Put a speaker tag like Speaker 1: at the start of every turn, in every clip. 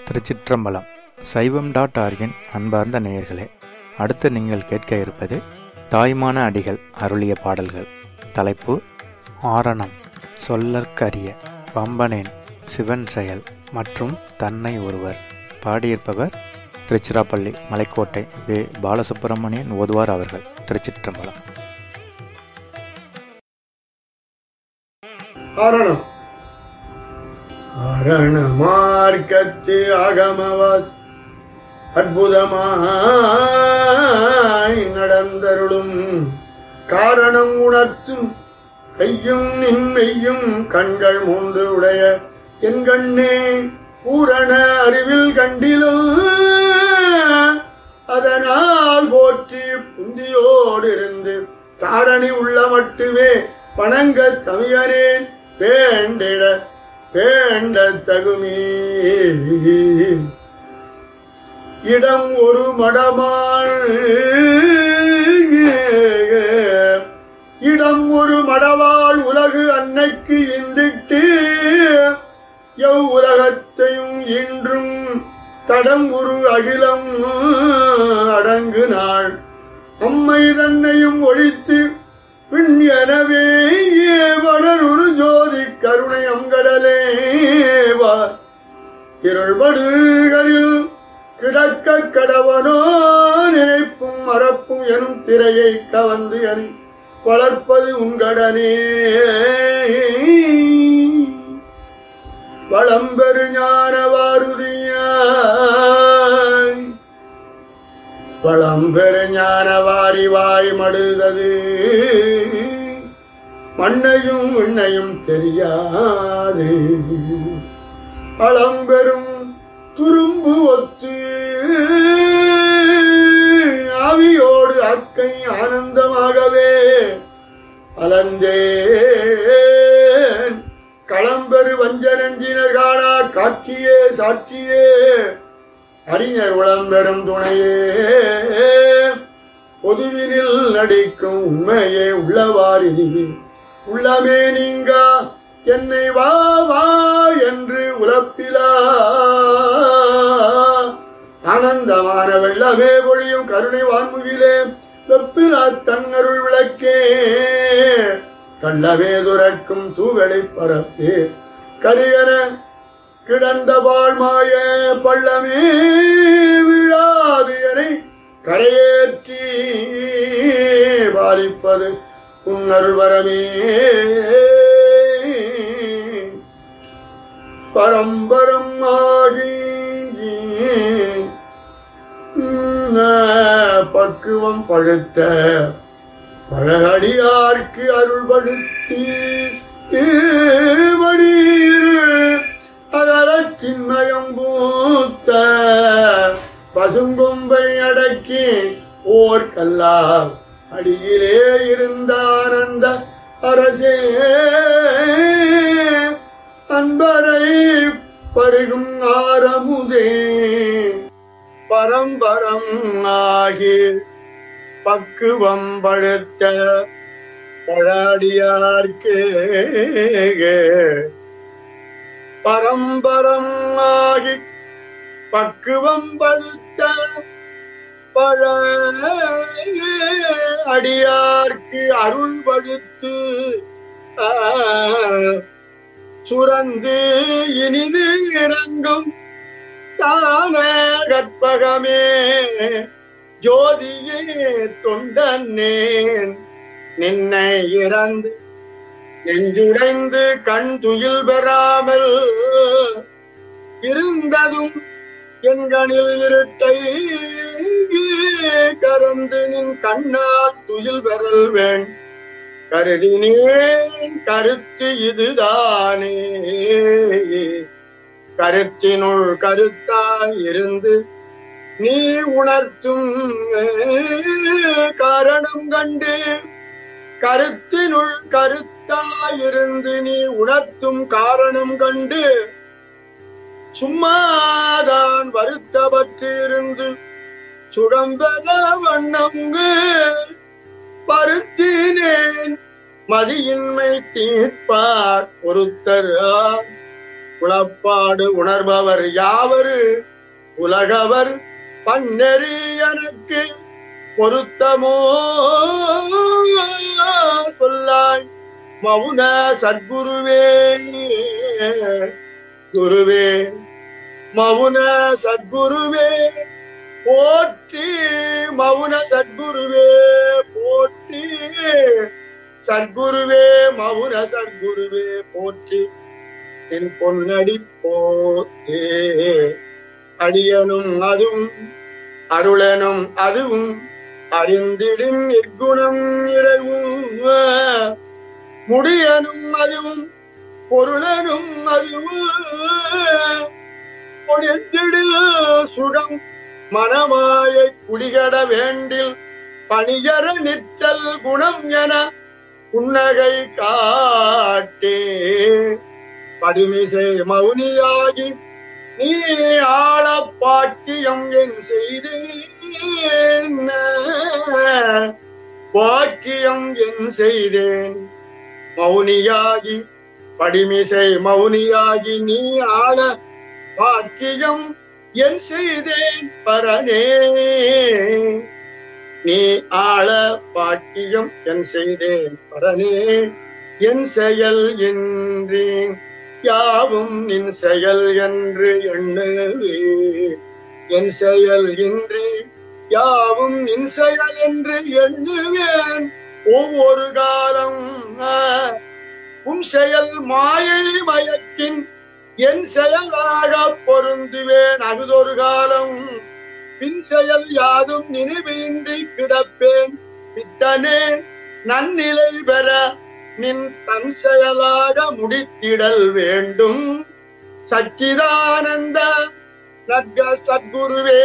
Speaker 1: திருச்சிற்றம்பலம் சைவம் டாட் ஆர்கின் அன்பார்ந்த நேயர்களே அடுத்து நீங்கள் கேட்க இருப்பது தாய்மான அடிகள் அருளிய பாடல்கள் தலைப்பு ஆரணம் சொல்லற்கரிய பம்பனேன் சிவன் செயல் மற்றும் தன்னை ஒருவர் பாடியிருப்பவர் திருச்சிராப்பள்ளி மலைக்கோட்டை வே பாலசுப்பிரமணியன் ஓதுவார் அவர்கள் திருச்சிற்றம்பலம்
Speaker 2: அரணம் அரண மார்க்கத்து அகமவாஸ் அற்புதமாய் நடந்தருளும் காரணம் உணர்த்தும் கையும் நின்மையும் கண்கள் மூன்று உடைய என் கண்ணே பூரண அறிவில் கண்டிலும் அதனால் போற்றி புந்தியோடு இருந்து தாரணி உள்ள மட்டுமே வணங்க தமியனேன் வேண்டிட வேண்ட தகுமே இடம் ஒரு மடமாள் இடம் ஒரு மடவாள் உலகு அன்னைக்கு இந்திட்டு எவ் உலகத்தையும் இன்றும் தடம் ஒரு அகிலம் அடங்கு நாள் அம்மை தன்னையும் ஒழித்து பின் எனவே வளருரு ஜோதி கருணை அங்கடலே வா இருள்படுகளில் கிடக்க கடவனோ நினைப்பும் மறப்பும் எனும் திரையை கவந்து என் வளர்ப்பது உங்கடனே வளம்பெரு ஞான வாருதியாய் பழம்பெரு ஞான வாரிவாய் மடுதது மண்ணையும் விண்ணையும் தெரியாது பழம்பெரும் துரும்பு ஒத்து ஆவியோடு அக்கை ஆனந்தமாகவே அலந்தேன் களம்பெரு வஞ்சனஞ்சினர் காணா காட்சியே சாட்சியே அறிஞர் உளம்பெறும் துணையே பொதுவினில் நடிக்கும் உண்மையே உள்ளவாரிதி உள்ளமே நீங்க என்னை வா வா என்று உலப்பிலா ஆனந்தமான வெள்ளமே பொழியும் கருணை வான்முகிலே வெப்பிலா தன்னருள் விளக்கே கள்ளவே துறக்கும் தூவெளி பரப்பே கரியன கிடந்த வாழ்மாய பள்ளமே விழாதியனை கரையேற்றி பாலிப்பது உன்னருள் வரமே பரம்பரம் ஆகி பக்குவம் பழுத்த பழகடியார்க்கு அருள்படுத்தி மணீர் அகலச் சின்மயம் பூத்த பசுங்கொம்பை அடக்கி ஓர் கல்லா அடியிலே இருந்த ஆனந்த அரசே அன்பரை பருகும் ஆரமுதே பரம்பரம் ஆகி பக்குவம் பழுத்த பழாடியார்க்கு பரம்பரம் ஆகி பக்குவம் பழுத்த பழ அடியார்க்கு அருள் படுத்து சுரந்து இனிது இறங்கும் தான கற்பகமே ஜோதியே தொண்டனேன் நின்னை இறந்து நெஞ்சுடைந்து கண் துயில் பெறாமல் இருந்ததும் எண்களில் இருட்டை கறந்து நின் கண்ணால் துயில் பெறல் வேண் கருதினேன் கருத்து இதுதானே கருத்தினுள் கருத்தாய் இருந்து நீ உணர்த்தும் காரணம் கண்டு கருத்தினுள் கருத்தாயிருந்து நீ உணர்த்தும் காரணம் கண்டு சும்மாதான் வருத்தப்பட்டிருந்து சுடம்பெற வண்ணங்கு பருத்தினேன் மதியின்மை தீர்ப்பார் பொறுத்தர் உளப்பாடு உணர்பவர் யாவரு உலகவர் பன்னெறி எனக்கு பொருத்தமோ சொல்லாய் மௌன சத்குருவே குருவே மௌன சத்குருவே போற்றி மௌன சத்குருவே போற்றி சத்குருவே மௌன சத்குருவே போற்றி என் பொன்னடி போத்தே அடியனும் அதுவும் அருளனும் அதுவும் அறிந்திடும் நிற்குணம் இறைவும் முடியனும் அதுவும் பொருளனும் அதுவும் பொழிந்திடு சுகம் மனமாயை குடிகட வேண்டில் பணியர நிற்றல் குணம் என புன்னகை காட்டே படிமிசை மௌனியாகி நீ ஆள பாக்கியம் என் செய்தேன் பாக்கியம் என் செய்தேன் மௌனியாகி படிமிசை மௌனியாகி நீ ஆள பாக்கியம் என் செய்தேன் பரனே நீ ஆள பாக்கியம் என் செய்தேன் பரனே என் செயல் என்றேன் யாவும் நின் செயல் என்று எண்ணுவே என் செயல் இன்றி யாவும் நின் செயல் என்று எண்ணுவேன் ஒவ்வொரு காலம் உன் செயல் மாயை மயக்கின் என் செயலாக பொருந்துவேன் அகுதொரு காலம் பின் செயல் யாதும் நினைவின்றி கிடப்பேன் பித்தனே நன்னிலை பெற நின் தன் செயலாக முடித்திடல் வேண்டும் சச்சிதானந்த நற்க சத்குருவே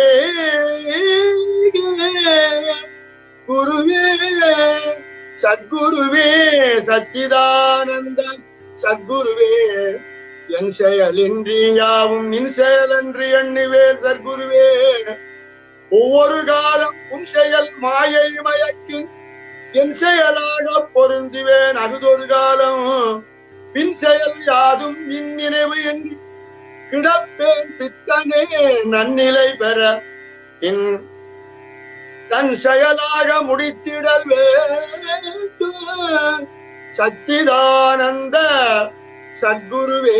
Speaker 2: குருவே சத்குருவே சச்சிதானந்த சத்குருவே என் செயலின்றி யாவும் நின் செயலன்று எண்ணுவேன் சத்குருவே ஒவ்வொரு காலம் உன் செயல் மாயை மயக்கின் என் செயலாக பொருந்துவேன் அகுதொரு காலம் பின் செயல் யாதும் நின் நினைவு என்று கிடப்பேன் பித்தனே நன்னிலை பெற என் தன் செயலாக முடித்திடல் வேண்டும் சச்சிதானந்த சத்குருவே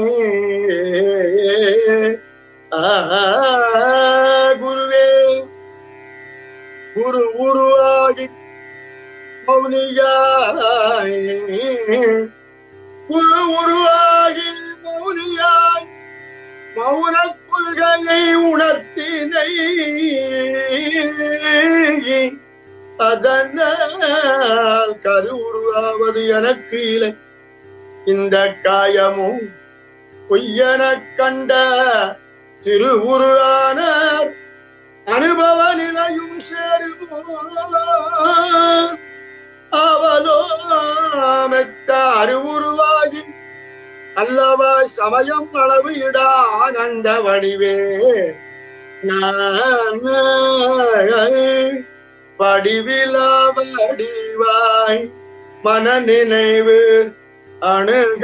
Speaker 2: ஆ, குருவே குரு உருவாகி மௌனியாய் குரு உருவாகி மௌனியாய் மௌன கொள்கையை உணர்த்தினை அதனால் கரு உருவாவது எனக்கு இல்லை இந்த காயமும் பொய்யனக் கண்ட திருவுருவானார் அனுபவ நிலையும் சேருமோ அவலோ மெத்த அறிவுருவாகி அல்லவா சமயம் அளவு இடா ஆனந்த வடிவே நான் வடிவிலா வடிவாய் மன நினைவு அணுக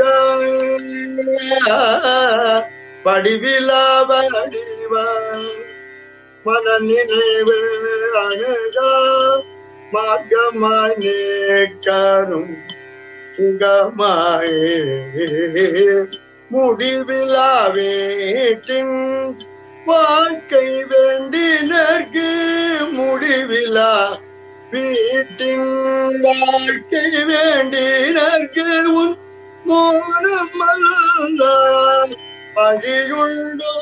Speaker 2: வடிவிலா வடிவாய் மன நினைவு அணுக மார்க்கமாய் நேக்கரும் சுகமாயே முடிவிலா வீட்டின் வாழ்க்கை வேண்டினர்க்கு முடிவிலா வீட்டின் வாழ்க்கை வேண்டினர்க்கு உன் மூலம் வழியுண்டோ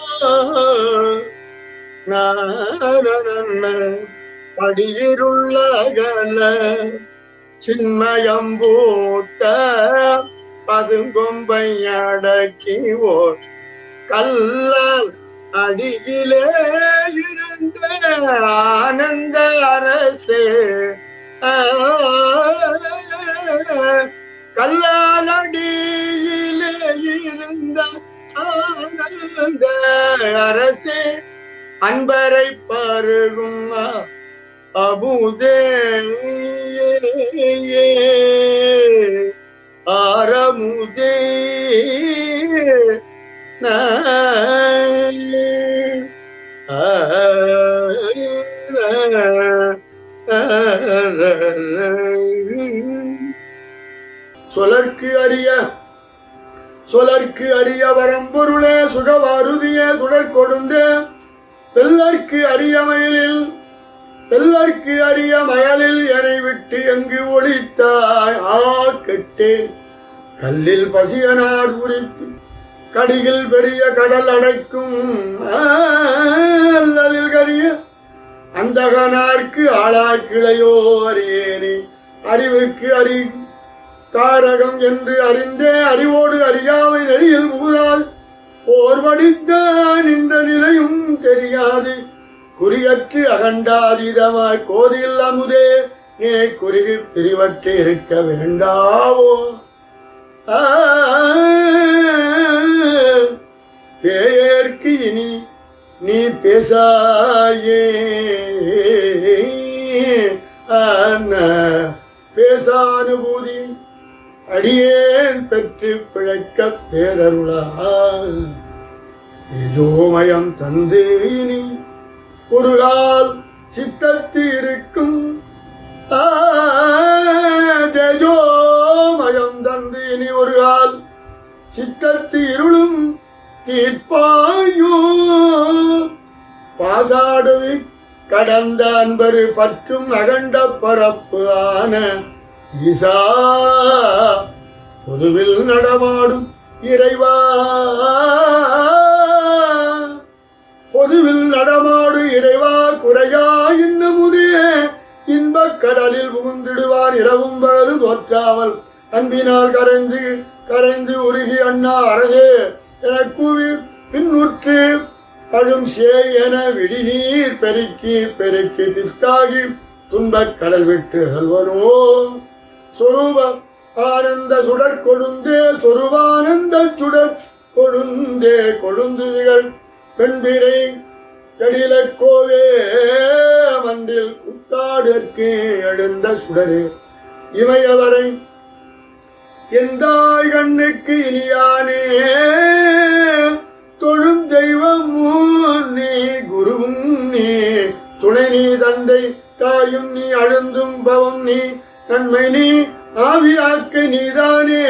Speaker 2: நாரண படியிருள்ளகல சின்மயம் பூத்த பதுங்கொம்பை அடக்கி ஓர் கல்லால் அடியிலே இருந்த ஆனந்த அரசே ஆ, கல்லால் அடியிலே இருந்த ஆனந்த அரசே அன்பரை பருகும் அபுதே ஆரமுதே சொலர்க்கு அறிய சொலர்க்கு அறிய வரம்பொருளே சுகவாருதியே சுடர் கொடுந்தே வெள்ளர்க்கு அறிய மயிலில் வெள்ளர்க்கு அறிய மயலில் எனை விட்டு எங்கு ஒளித்தாய் ஆ கெட்டேன் கல்லில் பசியனார் குறித்து கடியில் பெரிய கடல் அடைக்கும் அல்லலில் கரிய அந்தகனார்க்கு ஆளாக்கிளையோ அறியேனே அறிவுக்கு அறி தாரகம் என்று அறிந்தே அறிவோடு அறியாமை நெறியில் புகுதால் போர் வடித்தான் என்ற நிலையும் தெரியாது குறியற்று அகண்டாதீதமாய் கோதில் அமுதே நீ குறுகி பிரிவற்று இருக்க வேண்டாவோ ஆ, பேயர்க்கு இனி நீ பேசாயே ஆன பேசானுபூதி அடியேன் பெற்று பிழைக்க பேரருளா ஏதோமயம் தந்து இனி ஒரு கால் சித்தத்து இருக்கும் ஆ, தேஜோமயம் தந்து இனி ஒரு கால் சித்தத்து இருளும் தீர்ப்பாயோ பாசாடுவி கடந்த அன்பரு பற்றும் அகண்ட பரப்பு ஆன ஈசா பொதுவில் நடமாடும் இறைவா பொதுவில் நடமாடு இறைவா குறையா இன்னமுதே இன்பக் கடலில் புகுந்திடுவார் இரவும் பகலும் தோற்றாமல் அன்பினால் கரைந்து கரைந்து உருகி அண்ணா அரசே என கூவி பின்னுற்று பழும் சேய் என விடிநீர் பெருக்கி பெருக்கி திஸ்தாகி துன்பக் கடல் விட்டு அல்வனோ சொரூப ஆனந்த சுடர் கொழுந்தே சொருவானந்த சுடர் கொழுந்தே கொழுந்துவிகள் பெண்பிரை கடில கோவே மன்றில் குத்தாடற்கு எழுந்த சுடரே இமையவரை எந்தாய் கண்ணுக்கு இனியானே தொழும் தெய்வம் நீ குருவும் நீ துணை நீ தந்தை தாயும் நீ அழுந்தும் பவம் நீ நன்மை நீ ஆவியாக்க நீதானே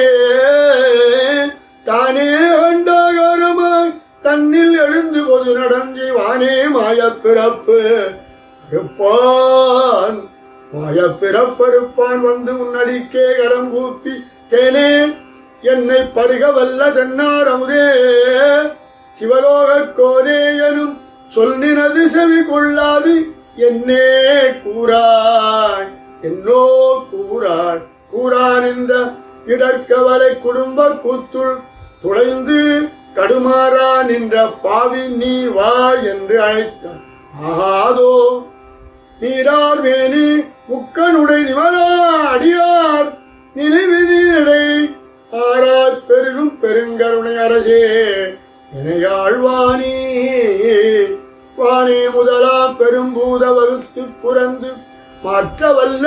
Speaker 2: தானே அண்டாகாரமாய் தன்னில் எழுந்து பொது நடந்தி வானே மாயப் பிறப்பு இருப்பான் மாயப் பிறப்பருப்பான் வந்து உன்னடிக்கே கரம் கூப்பி தேனே என்னை பருக வல்ல தென்னார் அமுதே சிவலோகக் கோனே எனும் சொல்லினது செவி கொள்ளாது என்னே கூறாய் என்னோ கூறாய் கூறான் என்ற இடர்கவலை குடும்ப கூத்துள் துளைந்து கடுமாறா நின்ற பாவி நீ வா என்று அழைத்தான் ஆகாதோ நீரார் வேணி முக்கனுடை நிமலா அடியார் நினைவினடை ஆராய் பெருகும் பெருங்கருணை அரசே இணையாழ்வானே வானே முதலா பெரும்பூத வகுத்து புறந்து மாற்றவல்ல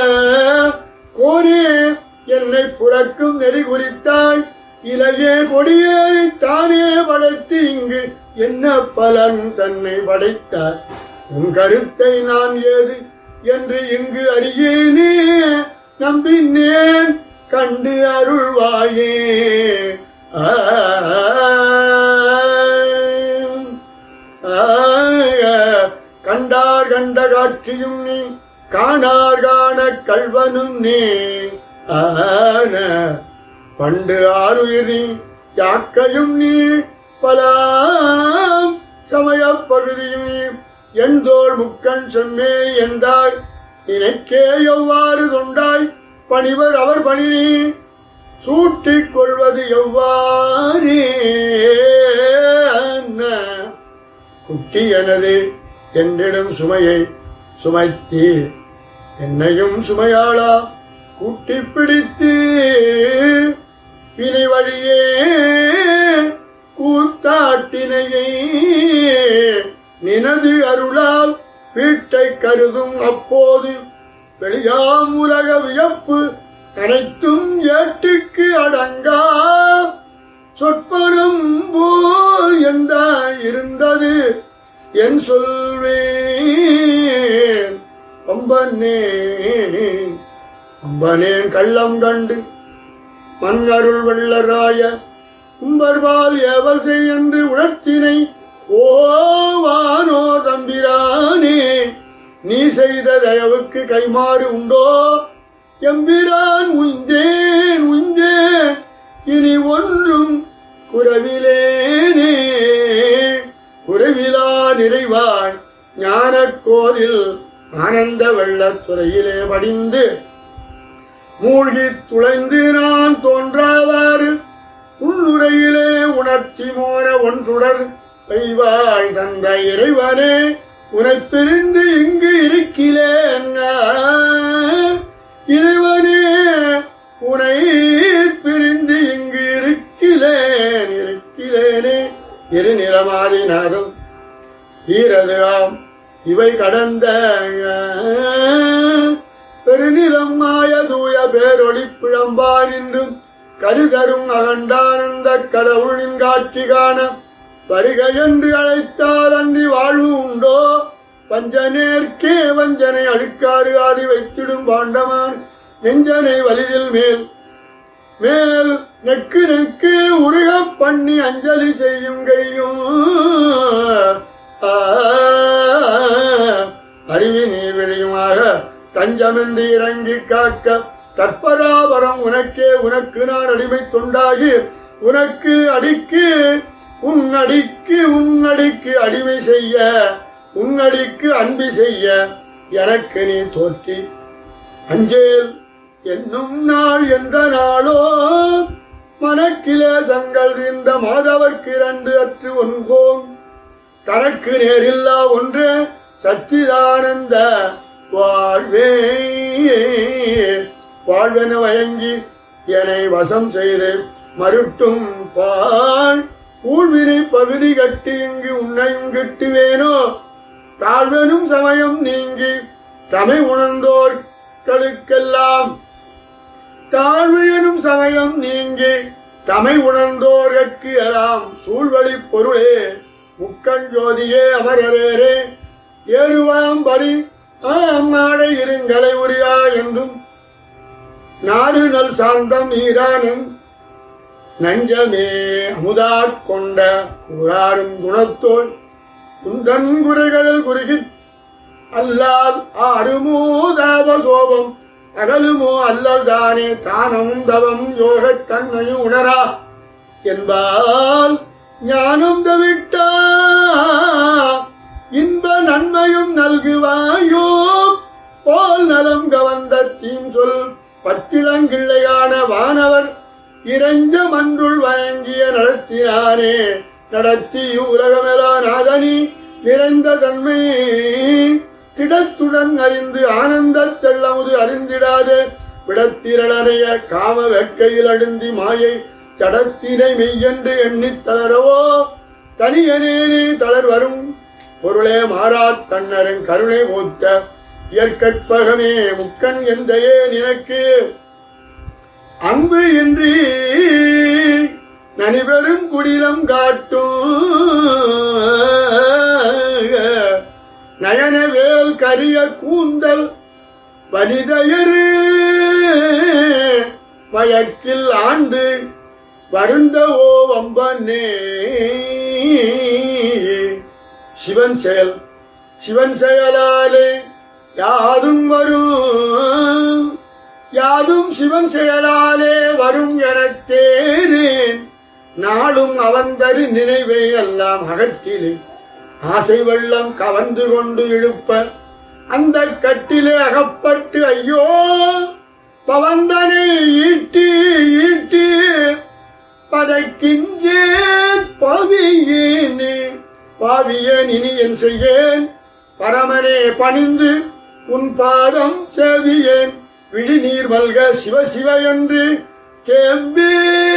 Speaker 2: கோனே என்னை புறக்கும் நெறி குறித்தாய் இலையே கொடியேறி தானே படைத்து இங்கு என்ன பலன் தன்னை படைத்தார் உன் கருத்தை நான் ஏது என்று இங்கு அறியேனே நம்பினேன் கண்டு அருள்வாயே ஆ, ஆ, கண்டார் கண்ட காட்சியும் நீ காணார் காண கல்வனும் நீ ஆன பண்டு ஆறுயிர் நீ யாக்கையும் நீ பலாம் சமயப் பகுதியும் நீ எந்தோள் முக்கண் சொன்னே எந்தாய் நினைக்கே எவ்வாறு தொண்டாய் பணிவர் அவர் பணி நீ சூட்டிக் கொள்வது எவ்வாறே அன்ன. குட்டி எனது என்றிடும் சுமையை சுமைத்தி என்னையும் சுமையாளா கூட்டி பிடித்து வினை வழியே கூத்தாட்டினையே நினது அருளால் வீட்டை கருதும் அப்போது வெளியாம் உலக வியப்பு அனைத்தும் ஏட்டுக்கு அடங்கா சொற்பனம் போல் எந்த இருந்தது என் சொல்வேன் அம்பனே அம்பனேன் கள்ளம் கண்டு மன்னருள் வெள்ளராய கும்பர்வால் ஏவல் செய் என்று உணர்த்தினை ஓவானோ தம்பிரானே நீ செய்த தயவுக்கு கைமாறு உண்டோ எம்பிரான் உய்ந்தேன் உய்ந்தேன் இனி ஒன்றும் குறவிலேனே குறவிலா நிறைவாய் ஞானக் கோதில் ஆனந்த வெள்ளத்துறையிலே படிந்து மூழ்கித் துளைந்து நான் தோன்றாவாறு உள்ளுரையிலே உணர்த்தி மோன ஒன்றுடர் வைவாய் தந்த இறைவனே உனைப் பிரிந்து இங்கு இருக்கிலேன் நான். இறைவனே உனை பிரிந்து இங்கு இருக்கிலேன் இருக்கிலேனே இருநிலமாதிநாதம் ஈரது ஆம் இவை கடந்த பெருநிலம் மாய தூய பேரொளி பிழம்பார் என்றும் கருதரும் அகண்டானந்த கடவுளின் காட்சி காண வருக என்று அழைத்தால் அன்றி வாழ்வு உண்டோ வஞ்சனேற்கே வஞ்சனை அழுக்காறு ஆதி வைத்திடும் பாண்டமான் நெஞ்சனை வலிதில் மேல் மேல் நெக்கு நெக்கு உருகப் பண்ணி அஞ்சலி செய்யும் கையும் ஆ, அருவி நீர்வெளியுமாக தஞ்சமின்றி இறங்கி காக்க தற்பராபரம் உனக்கே உனக்கு நான் அடிமை தொண்டாகி உனக்கு அடிக்கு உன் அடிக்கு உன் அடிக்கு அடிமை செய்ய உன் அடிக்கு அன்பு செய்ய எனக்கு நீ தோற்றி அஞ்சேல் என்னும் நாள் எந்த நாளோ மனக்கிலே சங்கள் இந்த மாதவர்க்கு இரண்டு அற்று ஒன்போம் தனக்கு நேரில்லா ஒன்று சச்சிதானந்த வாழ்வே வாழ்வென வயங்கி என்னை வசம் செய்து மருட்டும் பால் ஊழ்வினை பகுதி கட்டி இங்கு உன்னையும் கிட்டுவேனோ தாழ்வெனும் சமயம் நீங்கி தமை உணர்ந்தோர்களுக்கெல்லாம் தாழ்வு எனும் சமயம் நீங்கி தமை உணர்ந்தோர்கட்கு எல்லாம் சூழ்வழி பொருளே முக்கஞ்சோதியே அமரரேரே ஏறுவாம் பரி ஆம் நாடை இருங்கலை உரியா என்றும் நாடு நல் சாந்தம் ஈரானும் நஞ்சமே அமுதாக் கொண்ட கூறாரும் குணத்தோள் குந்தன் குறைகளில் குறுகி அல்லால் ஆறுமோ தாப சோபம் அகலுமோ அல்லல் தானே தானமும் தவம் யோகத் தன்மையும் உணரா என்பால் ஞானம் தவிட்டா இன்ப நன்மையும் நல்குவாயோ போல் நலம் கவர்ந்த தீம் சொல் பச்சிளங்கிள்ளையான வானவர் இறைஞ்ச மன்றுள் வழங்கிய நடத்தினானே நடத்தி உலகமெலா நாதனி நிறைந்த தன்மை திடத்துடன் அறிந்து ஆனந்த தெள்ளமுது அறிந்திடாதே விடத்திரளறைய காம வெட்கையில் அழுந்தி மாயை தடத்தினை மெய்யென்று எண்ணித் தளரவோ தனியனேனே தளர் வரும் பொருளே மாறா தன்னரின் கருணை மூத்த இயற்கற்பகமே முக்கன் எந்தையே நினக்கு அன்பு இன்றி நனிபெரும் குடிலம் காட்டும் நயனவேல் கரிய கூந்தல் வனிதையரு மயக்கில் ஆண்டு வருந்தவோ வம்பனே சிவன் செயல் சிவன் செயலாலே யாதும் வரும் யாதும் சிவன் செயலாலே வரும் எனத் தேரேன் நாளும் அவன் தரு நினைவை எல்லாம் அகற்றிலே ஆசை வெள்ளம் கவர்ந்து கொண்டு இழுப்ப அந்த கட்டிலே அகப்பட்டு ஐயோ பவந்தனை ஈட்டி ஈட்டி பதைக்கின்றேன் பாவியேனே பாவியேன் இனி என் செய்யேன் பரமனே பணிந்து உன் பாதம் சேவியேன் விழிநீர் வல்க சிவ சிவ என்று தேம்பி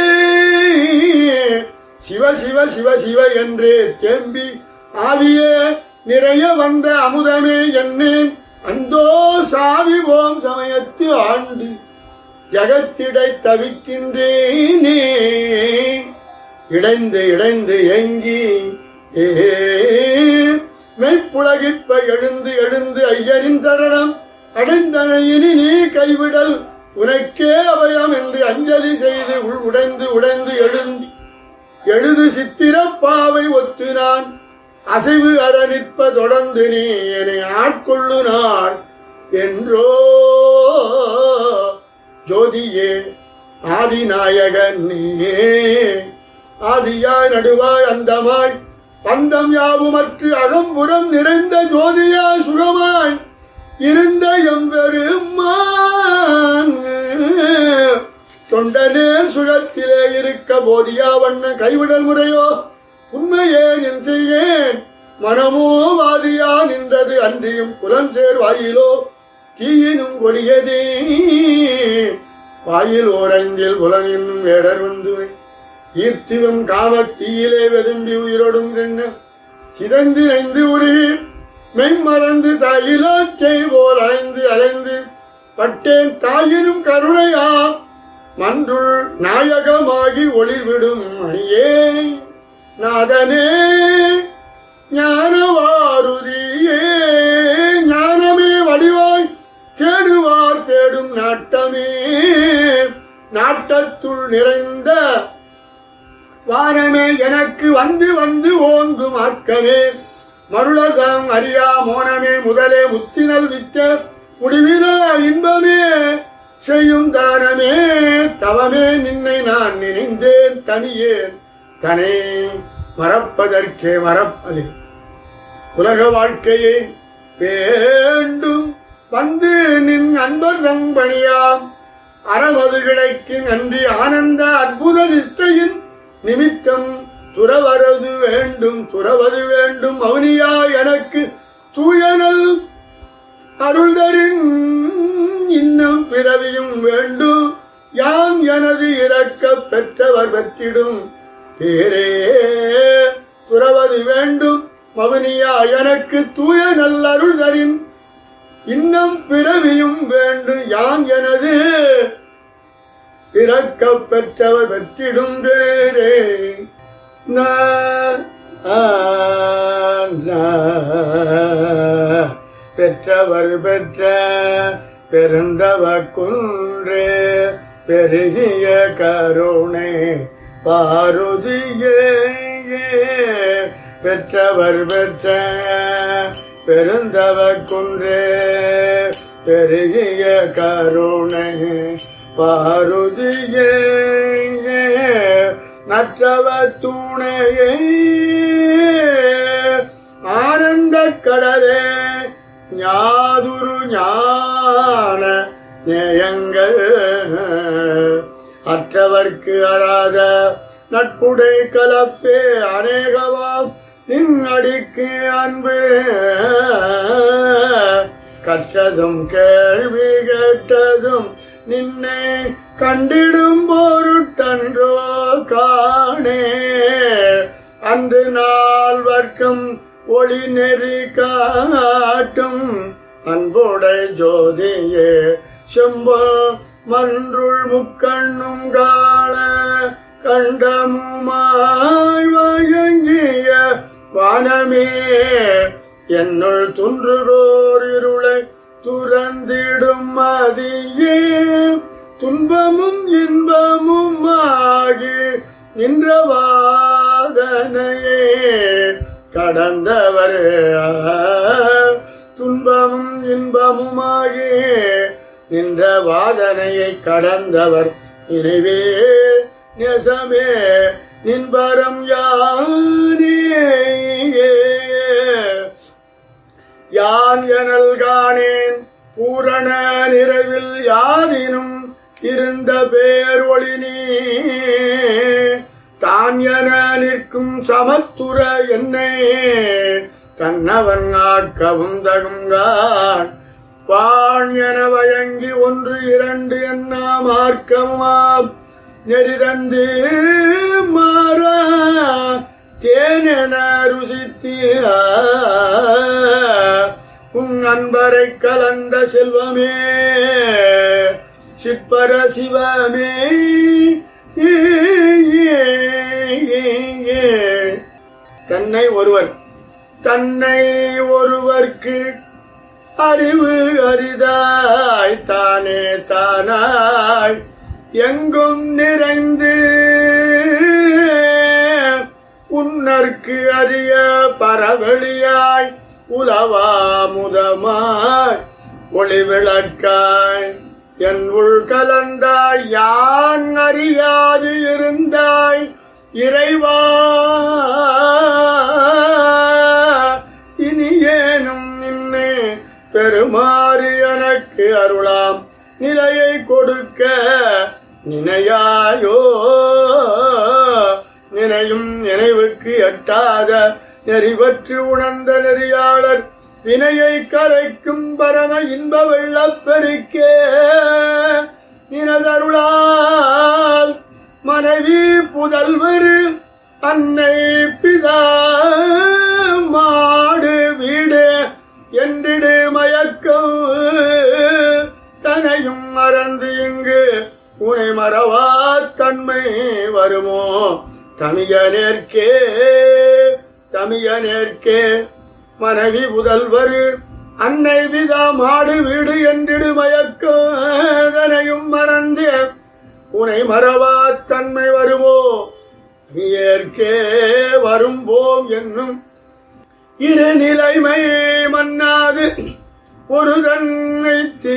Speaker 2: சிவ சிவ சிவ சிவ என்று தேம்பி ஆவியே நிறைய வந்த அமுதமே என்னேன் அந்தோ சாவி ஓம் சமயத்து ஆண்டு ஜகத்திடை தவிக்கின்றேனே இடைந்து இடைந்து ஏங்கி ஏ மெய்ப்புலகிற்ப எழுந்து எழுந்து ஐயரின் சரணம் அடைந்தன இனி நீ கைவிடல் உனக்கே அபயம் என்று அஞ்சலி செய்து உள் உடைந்து உடைந்து எழுந்து எழுது சித்திரப்பாவை ஒத்து நான் அசைவு அற நிற்ப தொடர்ந்து நீ என்னை ஆட்கொள்ளு நாள் என்றோ ஜோதியே ஆதிநாயகன் நீ ஆதியாய் நடுவாய் அந்தமாய் பந்தம் யாவுமற்று அகம்புறம் நிறைந்த ஜோதியாய் சுகமாய் இருந்த எம்பெருமான் தொண்டனே சுகத்திலே இருக்க போதியா வண்ண கைவிடல் முறையோ உண்மையே நின் செய்யேன் மனமோ வாதியா நின்றது அன்றியும் குலம் சேர் வாயிலோ தீயினும் கொடியதே வாயில் ஓரைந்தில் புலனின் வேடர் வந்து ஈர்த்திவும் காமத்தீயிலே வெதும்பி உயிரோடும் கண்ண சிதைந்து நைந்து உருகி மெய்மறந்து தாயிலா செய்வோல் அலைந்து அலைந்து பட்டேன் தாயினும் கருணையா மன்றுள் நாயகமாகி ஒளிர்விடும் மணியே நாதனே ஞானவாருதியே ஞானமே வடிவாய் தேடுவார் தேடும் நாட்டமே நாட்டத்துள் நிறைந்த வானமே எனக்கு வந்து வந்து ஓங்கும் ஆக்கமே மருளகம் அறியா மோனமே முதலே முத்தினல் வித்த முடிவிலா இன்பமே செய்யும் தானமே தவமே நின்னை நான் நினைந்தேன் தனியேன் தனே மறப்பதற்கே மறப்பது உலக வாழ்க்கையை வேண்டும் வந்து நின் அன்பர் தம்பணியாம் அறமது கிடைக்கும் அன்றி ஆனந்த அற்புத நிஷ்டையின் நிமித்தம் துறவரது வேண்டும் துறவது வேண்டும் மௌனியா எனக்கு தூயனல் அருள்தரின் இன்னும் பிறவியும் வேண்டும் யாம் எனது இறக்க பெற்றவர் பெற்றிடும் பேரே துறவது வேண்டும் மவனியா எனக்கு தூய நல்லருள் தரின் இன்னும் பிறவியும் வேண்டும் யாம் எனது இறக்க பெற்றவர் வெற்றிடும் பேரே நான் பெற்றவர் பெற்ற பெருந்தவ குன்றே பெருகிய கருணை பாருதியே பெற்றவர் பெற்ற பெருந்தவ குன்றே பெருகிய கருணை பாருதியே நற்றவ துணையை ஆனந்த கடலே ஞாதுரு ஞான நேயங்கள் அற்றவர்க்கு அறாத நட்புடை கலப்பே அநேகமாம் நின் அடிக்கு அன்பு கற்றதும் கேள்வி கேட்டதும் நின்னை கண்டிடும் பொருட்டன்றோ காணே அன்று நால்வர்க்கும் ஒளி நெறி காட்டும் அன்புடை ஜோதியே செம்போ மன்றுள் முக்கண்ணும் காண கண்டமுமாய் வயங்கிய வானமே என்னுள் துன்றுகோர் இருளை துறந்திடும் மதியே துன்பமும் இன்பமும் ஆகி நின்றவாதனையே கடந்தவர் துன்பமும் இன்பமுமாகி நின்ற வாதனையை கடந்தவர் நினைவே நெசமே நின்பரம் யானே யான் எனல் காணேன் பூரண நிறைவில் யாரினும் இருந்த பேர் ஒளி நீ தான் என நிற்கும் சமத்துர என்னை தன்னவன் ஆட்கவும் தகுங்கான் பான் என வயங்கி ஒன்று இரண்டு என்ன மார்க்கமா நெறிதந்து மாறா தேனென ருசித்திய உன் அன்பரை கலந்த செல்வமே சிற்பர சிவமே ஏ, ஏ, ஏ. தன்னை ஒருவர் தன்னை ஒருவர்க்கு அறிவு அரிதாய் தானே தானாய் எங்கும் நிறைந்து உன்னற்கு அறிய பரவெளியாய் உலவா முதமாய் ஒளி விளக்காய் என் உள் கலந்தாய் யான் அறியாது இருந்தாய் இறைவா இனி ஏனும் நின்னே பெருமாறு எனக்கு அருளாம் நிலையை கொடுக்க நினையாயோ நினையும் நினைவுக்கு எட்டாத நெறிவற்று உணர்ந்த நெறியாளர் வினையை கரைக்கும் பரம இன்ப வெள்ளப்பெருக்கே நினதருளால் மனைவி புதல்வர் அன்னை பிதா மாடு வீடு என்றிடு மயக்கம் தனையும் மறந்து இங்கு உனை மறவா தன்மை வருமோ தமிய நேர்க்கே தமிய நேர்க்கே மனைவி புதல்வர் அன்னை விதா மாடு வீடு என்றிடு மயக்கம் தனையும் மறந்து உனை மறவா தன்மை வருமோ ஏற்கே வரும்போம் என்னும் இரு நிலைமை மன்னாது ஒரு தன்மைத்து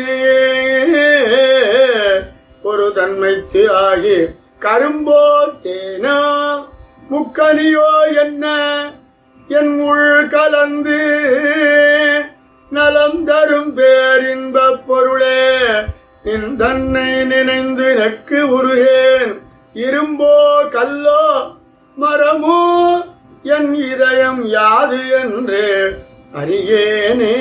Speaker 2: ஒரு தன்மைத்து ஆகி கரும்போ தேனா முக்கனியோ என்ன என் உள் கலந்து நலம் தரும் பேரின்ப பொருளே நின் தன்னை நினைந்து நக்கு உருகேன் இரும்போ கல்லோ மரமோ என் இதயம் யாது என்று அறியேனே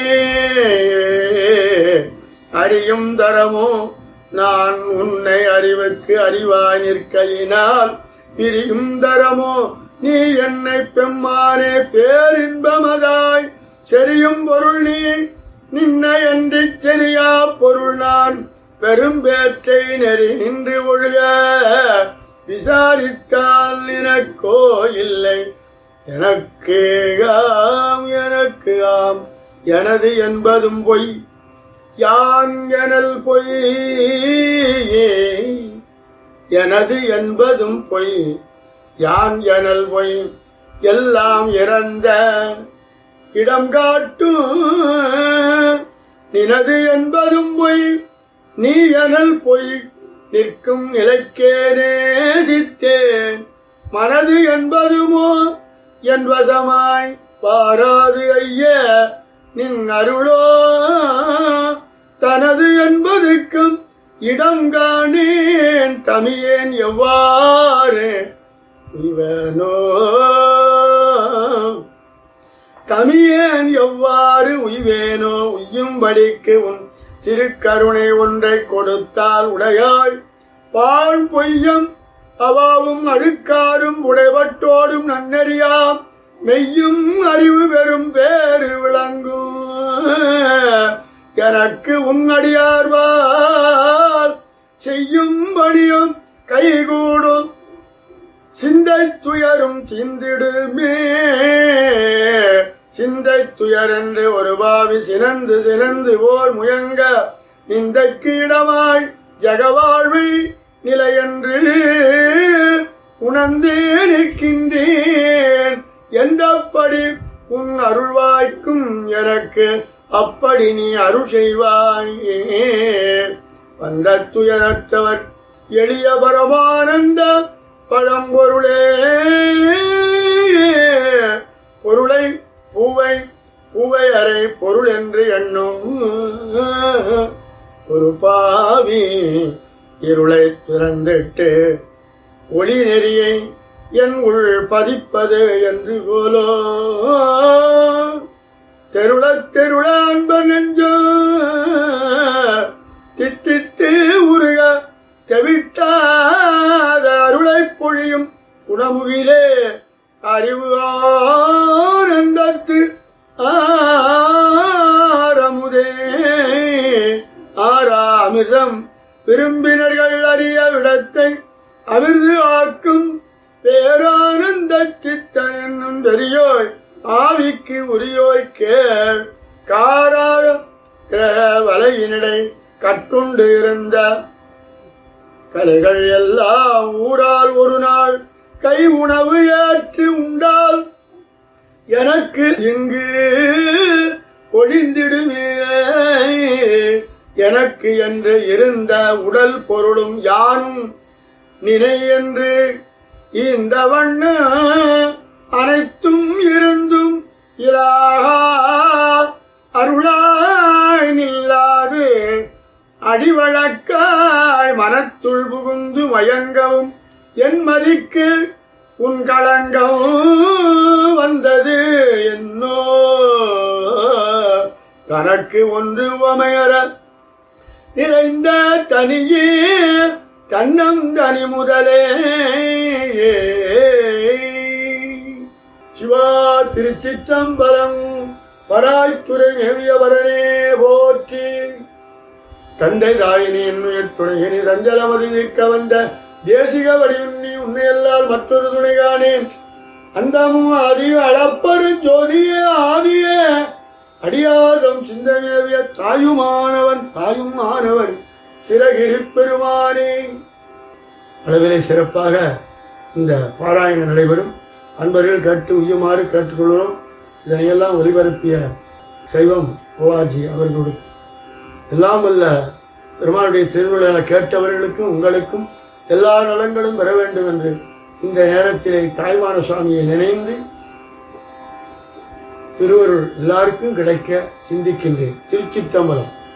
Speaker 2: அறியும் தரமோ நான் உன்னை அறிவுக்கு அறிவாய் நிற்கையினால் பிரியும் தரமோ நீ என்னை பெம்மானே பேரின்பமதாய் செரியும் பொருள் நீ நின்னை அன்றி செரியா பொருள் நான் பெரும்பேற்றை நெறி நின்று ஒழுக விசாரித்தால் எனக்கோ இல்லை எனக்கு ஆம் எனக்கு ஆம் எனது என்பதும் பொய் யான் எனல் பொய் எனது என்பதும் பொய் யான் எனல் பொய் எல்லாம் இறந்த இடம் காட்டும் நினது என்பதும் பொய் நீ எனல் பொய் நிற்கும் நிலைக்கே நேசித்தேன் மனது என்பதுமோ என் வசமாய் பாராது ஐய நின் அருளோ தனது என்பதுக்கும் இடம் காணேன் தமியேன் எவ்வாறு இவனோ தமியேன் எவ்வாறு உய்வேனோ உய்யும்படிக்கு உன் திருக்கருணை ஒன்றை கொடுத்தால் உடையாய் பாழ் பொய்யம் அவாவும் அழுக்காரும் உடைபட்டோடும் நன்னறியாம் மெய்யும் அறிவு பெறும் பேரு விளங்கும் எனக்கு உன்னடியார்வால் செய்யும் பணியும் கைகூடும் சிந்தை துயரும் சிந்திடுமே சிந்தை துயர் என்று ஒரு பாவி சினந்து சினந்து ஓர் முயங்க நிந்தைக்கு இடமாய் ஜகவாழ்வை நிலையன்று உணர்ந்தே நிற்கின்றேன் எந்தப்படி உன் அருள்வாய்க்கும் எனக்கு அப்படி நீ அருள் செய்வாய் வந்த துயரற்றவர் எளிய பரமானந்த பழம்பொருளே பொருளை பூவை பூவை அறை பொருள் என்று எண்ணும் ஒரு பாவி இருளை திறந்திட்டு ஒளி நெறியை என் உள் பதிப்பது என்று போலோ தெருள தெருள அன்ப நெஞ்சோ தித்தித்து உருக தெவிட்டாத அருளை பொழியும் குணமுகிலே அறிவு ஆனந்தத்து ஆரமுதே ஆறாமிர்தம் விரும்பினர்கள் அறிய விடத்தை அமிர்து ஆக்கும் பேரானந்த சித்தன் என்னும் பெரியோய் ஆவிக்கு உரியோய் கேள் காராக கிரக வலையினிடை கட்டுண்டு இருந்த கலைகள் எல்லாம் ஊரால் ஒரு நாள் கை உணவு ஏற்று உண்டால் எனக்கு இங்கு ஒழிந்திடுமே எனக்கு என்று இருந்த உடல் பொருளும் யானும் நினை என்று இந்த வண்ண அனைத்தும் இருந்தும் இலாகா அருளாய் நில்லாது அடிவழக்காய் மனத்துள் புகுந்து மயங்கவும் என் மதிக்கு உன் களங்கம் வந்தது என்னோ தனக்கு ஒன்று உமையற நிறைந்த தனியே தன்னம் தனி முதலே சிவா திருச்சிற்றம்பலம் பராய்த்துறை மேவியவரனே போற்றி தந்தை தாயினி என்னுயர் துணையினி சஞ்சலமதி நிற்க வந்த தேசிக வடியுண்ணி உன்னையல்லால் மற்றொரு துணை காணேன் அந்தமும் அதிக அளப்பரு ஜோதியே ஆதியே அடியார்தம் சிந்தமேவிய தாயுமானவன் தாயும் ஆனவன் சிறகிரி பெருமானே அளவிலே சிறப்பாக இந்த பாராயணம் நடைபெறும் அன்பர்கள் கேட்டு உய்யுமாறு கேட்டுக்கொள்கிறோம் இதனையெல்லாம் ஒலிபரப்பிய சைவம் ஓஆர்ஜி அவர்களோடு எல்லாம் வல்ல பெருமானுடைய திருவிழா கேட்டவர்களுக்கும் உங்களுக்கும் எல்லா நலங்களும் பெற வேண்டும் என்று இந்த நேரத்திலே தாய்மான சுவாமியை நினைந்து திருவருள் எல்லாருக்கும் கிடைக்க சிந்திக்கின்றேன் திருச்சிற்றம்பலம்